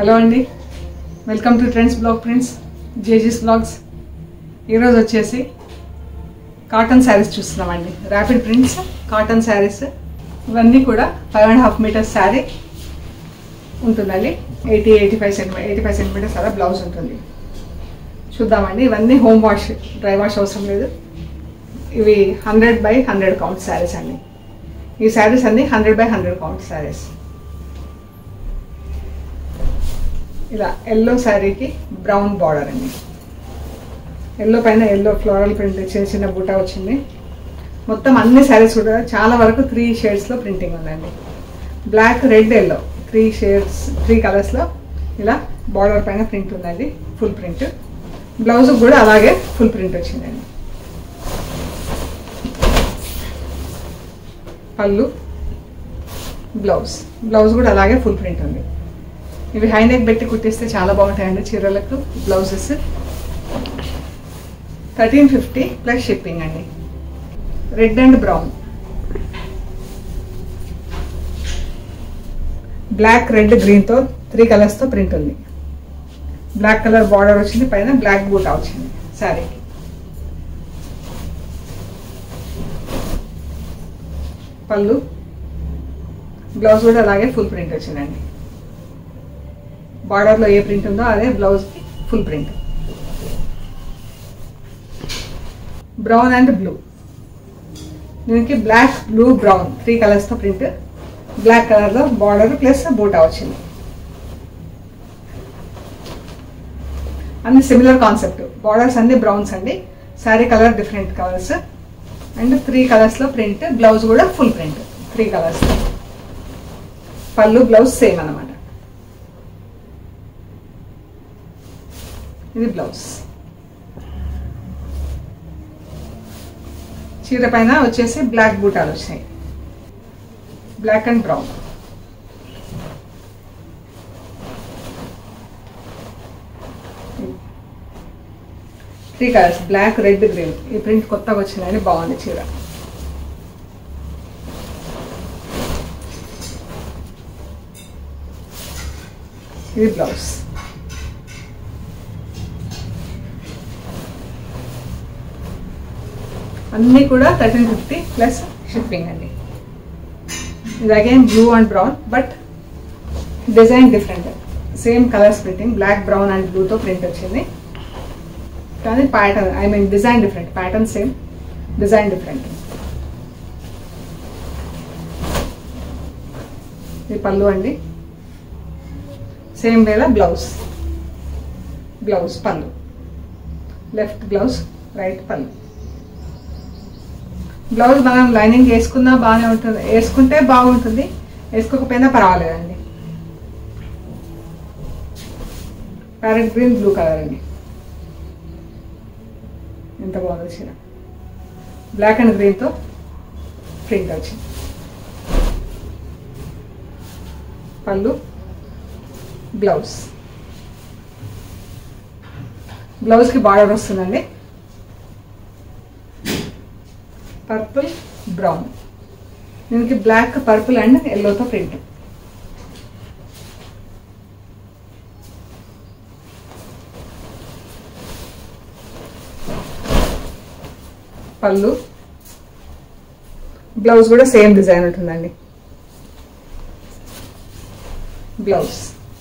hello అండి welcome to trends blog prints జేజీస్ blogs ఈరోజు వచ్చేసి కాటన్ శారీస్ చూస్తున్నామండి ర్యాపిడ్ ప్రింట్స్ కాటన్ శారీస్ ఇవన్నీ కూడా five and half metres sari ఉంటుందండి eighty eighty five centimetre eighty five centimetres అలా బ్లౌజ్ ఉంటుంది చూద్దామండి ఇవన్నీ హోమ్ వాష్ డ్రై వాష్ అవసరం లేదు ఇవి hundred by hundred count saris అండి ఈ శారీస్ అన్ని hundred by hundred count saris ఇలా ఎల్లో శారీకి బ్రౌన్ బార్డర్ అండి ఎల్లో పైన ఎల్లో ఫ్లోరల్ ప్రింట్ చిన్న చిన్న బూటా వచ్చింది మొత్తం అన్ని శారీస్ కూడా చాలా వరకు త్రీ షేడ్స్లో ప్రింటింగ్ ఉందండి black red yellow three shades three కలర్స్లో ఇలా బార్డర్ పైన ప్రింట్ ఉందండి ఫుల్ ప్రింట్ బ్లౌజ్ కూడా అలాగే ఫుల్ ప్రింట్ వచ్చిందండి పళ్ళు బ్లౌజ్ బ్లౌజ్ కూడా అలాగే ఫుల్ ప్రింట్ ఉంది ఇవి హై నెక్ పెట్టి కుట్టిస్తే చాలా బాగుంటాయండి చీరలకు blouses thirteen fifty plus shipping అండి red and brown black red గ్రీన్తో త్రీ కలర్స్తో ప్రింట్ ఉంది బ్లాక్ కలర్ బార్డర్ వచ్చింది పైన బ్లాక్ బూటా వచ్చింది శారీకి పళ్ళు బ్లౌజ్ కూడా అలాగే ఫుల్ ప్రింట్ వచ్చిందండి బార్డర్లో ఏ ప్రింట్ ఉందో అదే బ్లౌజ్కి full print brown and blue దీనికి బ్లాక్ బ్లూ బ్రౌన్ త్రీ కలర్స్తో ప్రింట్ బ్లాక్ కలర్లో బార్డర్ ప్లస్ బూటా వచ్చింది అన్ని సిమిలర్ కాన్సెప్ట్ బార్డర్స్ అన్ని బ్రౌన్స్ అండి sari colour different colours and three కలర్స్లో ప్రింట్ బ్లౌజ్ కూడా full print three colours pallu blouse same అనమాట ఇది బ్లౌజ్ చీర పైన వచ్చేసి బ్లాక్ బూటాలు వచ్చినాయి black and brown three colours black red green ఈ ప్రింట్ కొత్తగా వచ్చిందని బాగుంది చీర ఇది బ్లౌజ్ అన్నీ కూడా థర్టీన్ ఫిఫ్టీ ప్లస్ షిప్పింగ్ అండి ఇది again blue and brown but design different same colours printing black brown and బ్లూతో ప్రింట్ వచ్చింది కానీ pattern I mean design different pattern same design different ఇది పళ్ళు అండి సేమ్ వేలా blouse blouse pallu left blouse right pallu blouse మనం lining వేసుకున్నా బాగానే ఉంటుంది వేసుకుంటే బాగుంటుంది వేసుకోకపోయినా పర్వాలేదండి ప్యారెట్ గ్రీన్ బ్లూ కలర్ అండి ఎంత బాగుంది చీర బ్లాక్ అండ్ గ్రీన్తో ప్రింట్ వచ్చింది పళ్ళు బ్లౌజ్ బ్లౌజ్కి బార్డర్ వస్తుందండి పర్పుల్ బ్రౌన్ దీనికి బ్లాక్ పర్పుల్ అండ్ ఎల్లోతో ప్రింట్ పళ్ళు బ్లౌజ్ కూడా సేమ్ డిజైన్ ఉంటుందండి బ్లౌజ్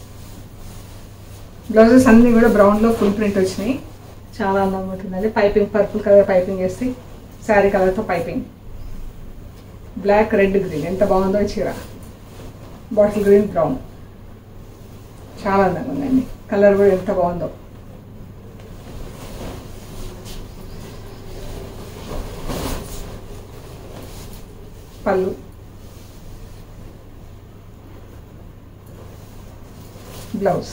బ్లౌజెస్ అన్నీ కూడా బ్రౌన్లో ఫుల్ ప్రింట్ వచ్చినాయి చాలా అందంగా ఉంటుందండి పైపింగ్ పర్పుల్ కలర్ పైపింగ్ వేసి శారీ కలర్తో పైపింగ్ బ్లాక్ రెడ్ గ్రీన్ ఎంత బాగుందో చీర బాటిల్ గ్రీన్ బ్రౌన్ చాలా అందంగా ఉందండి కలర్ కూడా ఎంత బాగుందో pallu blouse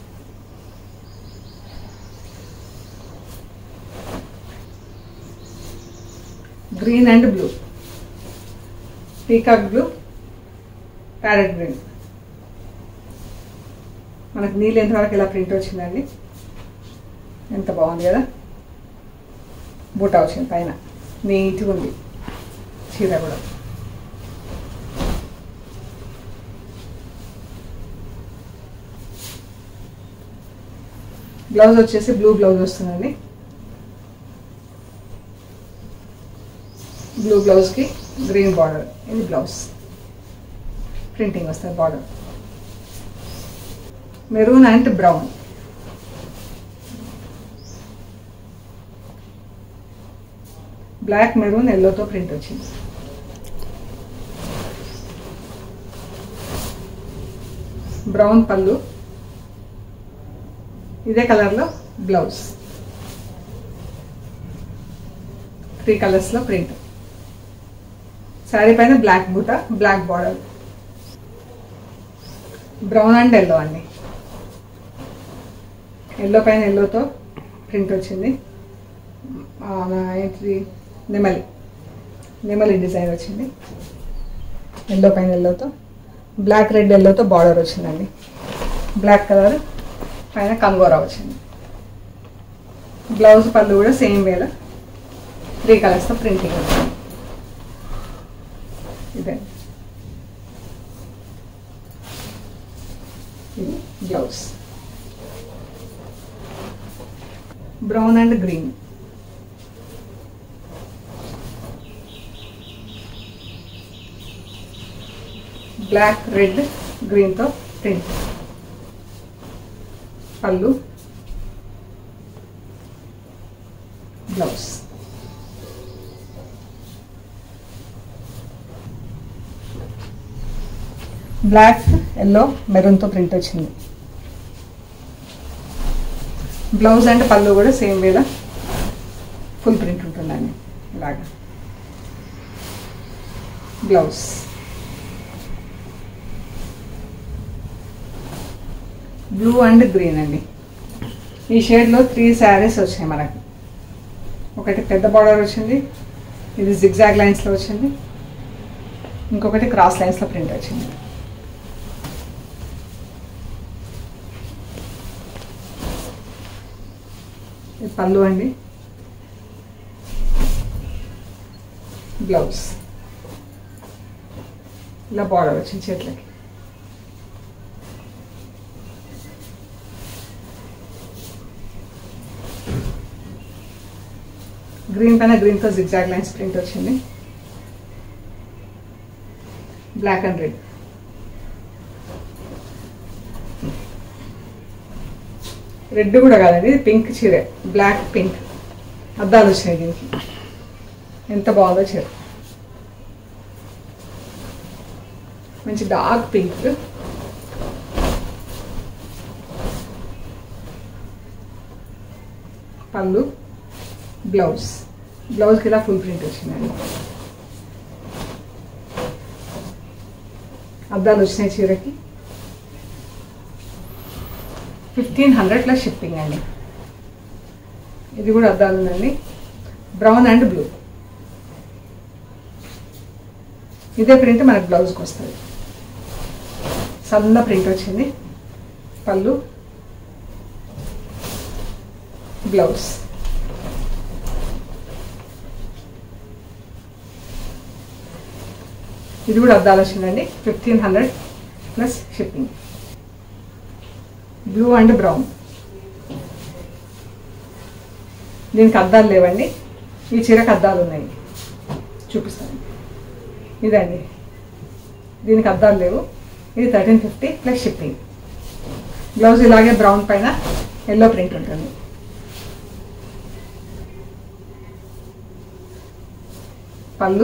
green and blue peacock blue parrot green మనకు నీళ్ళు ఎంతవరకు ఇలా ప్రింట్ వచ్చిందండి ఎంత బాగుంది కదా బూటా వచ్చింది పైన నీట్గా ఉంది చీర కూడా బ్లౌజ్ వచ్చేసి బ్లూ బ్లౌజ్ వస్తుందండి బ్లూ బ్లౌజ్కి గ్రీన్ బార్డర్ ఇది బ్లౌజ్ ప్రింటింగ్ వస్తుంది border maroon and brown black maroon ఎల్లోతో ప్రింట్ వచ్చింది బ్రౌన్ పళ్ళు ఇదే కలర్లో బ్లౌజ్ త్రీ కలర్స్లో ప్రింట్ శారీ పైన బ్లాక్ బూట black border brown and yellow అండి ఎల్లో పైన ఎల్లోతో ప్రింట్ వచ్చింది ఆ, ఏంటిది నెమలి నెమలి డిజైన్ వచ్చింది ఎల్లో పైన ఎల్లోతో బ్లాక్ రెడ్ ఎల్లోతో బార్డర్ వచ్చిందండి బ్లాక్ కలర్ పైన కంగోరా వచ్చింది బ్లౌజ్ పళ్ళు కూడా సేమ్ వేల త్రీ కలర్స్తో ప్రింటింగ్ వచ్చింది ఇదే ఇది blouse brown and green black red గ్రీన్తో print pallu blouse black yellow మెరూన్తో ప్రింట్ వచ్చింది బ్లౌజ్ అండ్ పళ్ళు కూడా సేమ్ వేలా ఫుల్ ప్రింట్ ఉంటుందండి ఇలాగా బ్లౌజ్ బ్లూ అండ్ గ్రీన్ అండి ఈ షేడ్లో త్రీ శారీస్ వచ్చాయి మనకి ఒకటి పెద్ద బార్డర్ వచ్చింది ఇది జిగ్జాగ్ లైన్స్లో వచ్చింది ఇంకొకటి క్రాస్ లైన్స్లో ప్రింట్ వచ్చింది ఇది పళ్ళు అండి బ్లౌజ్ ఇలా బార్డర్ వచ్చింది చేతులకి గ్రీన్ పైన గ్రీన్తో జిగ్జాగ్ లైన్స్ ప్రింట్ వచ్చింది బ్లాక్ అండ్ రెడ్ రెడ్ కూడా కాదండి పింక్ చీర బ్లాక్ పింక్ అద్దాలు వచ్చినాయి దీనికి ఎంత బాగుందో చీర మంచి డార్క్ పింక్ పళ్ళు బ్లౌజ్ బ్లౌజ్కి ఇలా ఫుల్ ప్రింట్ వచ్చిందండి అద్దాలు వచ్చినాయి చీరకి ఫిఫ్టీన్ హండ్రెడ్ ప్లస్ షిప్పింగ్ అండి ఇది కూడా అద్దాలు ఉందండి బ్రౌన్ అండ్ బ్లూ ఇదే ప్రింట్ మనకు బ్లౌజ్కి వస్తుంది సన్న ప్రింట్ వచ్చింది పళ్ళు బ్లౌజ్ ఇది కూడా అద్దాలు వచ్చిందండి fifteen hundred plus shipping blue and brown దీనికి అద్దాలు లేవండి ఈ చీరకు అద్దాలు ఉన్నాయి చూపిస్తాను ఇదండి దీనికి అద్దాలు లేవు ఇది thirteen fifty plus shipping blouse ఇలాగే బ్రౌన్ పైన ఎల్లో ప్రింట్ ఉంటుంది పళ్ళు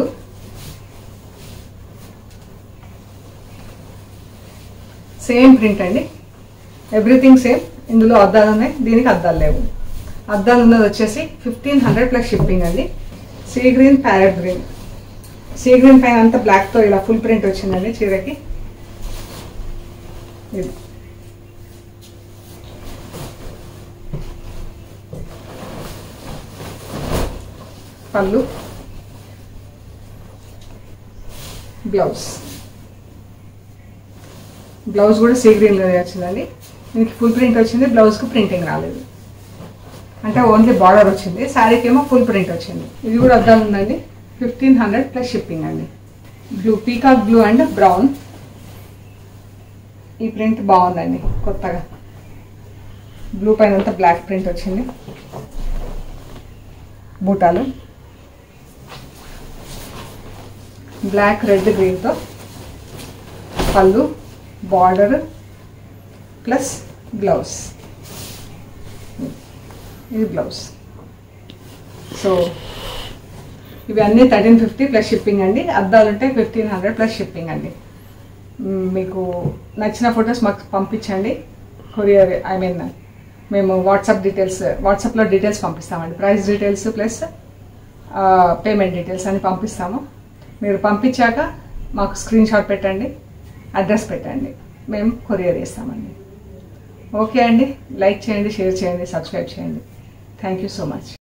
సేమ్ ప్రింట్ అండి ఎవ్రీథింగ్ సేమ్ ఇందులో అద్దాలు ఉన్నాయి దీనికి అద్దాలు లేవు అద్దాలు ఉన్నది వచ్చేసి ఫిఫ్టీన్ హండ్రెడ్ ప్లస్ షిప్పింగ్ అండి sea green parrot green sea green పైన అంతా బ్లాక్తో ఇలా ఫుల్ ప్రింట్ వచ్చిందండి చీరకి ఇది పళ్ళు బ్లౌజ్ బ్లౌజ్ కూడా సీ గ్రీన్లో వచ్చిందండి దీనికి ఫుల్ ప్రింట్ వచ్చింది బ్లౌజ్కి ప్రింటింగ్ రాలేదు అంటే ఓన్లీ బార్డర్ వచ్చింది శారీకి ఏమో ఫుల్ ప్రింట్ వచ్చింది ఇది కూడా అద్దాలు ఉందండి ఫిఫ్టీన్ హండ్రెడ్ ప్లస్ షిప్పింగ్ అండి blue peacock blue and brown ఈ ప్రింట్ బాగుందండి కొత్తగా బ్లూ పైన అంతా బ్లాక్ ప్రింట్ వచ్చింది బూటాలు బ్లాక్ రెడ్ గ్రీన్తో పళ్ళు బార్డర్ ప్లస్ బ్లౌజ్ ఇది బ్లౌజ్ సో ఇవి అన్నీ థర్టీన్ ఫిఫ్టీ ప్లస్ షిప్పింగ్ అండి అద్దాలు ఉంటే ఫిఫ్టీన్ హండ్రెడ్ ప్లస్ షిప్పింగ్ అండి మ్, మీకు నచ్చిన ఫొటోస్ మాకు పంపించండి కొరియర్ ఐ మీన్ మేము వాట్సాప్ డీటెయిల్స్ వాట్సాప్లో డీటెయిల్స్ పంపిస్తామండి price details plus payment details అని పంపిస్తాము మీరు పంపించాక మాకు స్క్రీన్ షాట్ పెట్టండి అడ్రస్ పెట్టండి మేము కొరియర్ చేస్తామండి ఓకే అండి లైక్ చేయండి షేర్ చేయండి సబ్స్క్రైబ్ చేయండి థ్యాంక్ యూ సో మచ్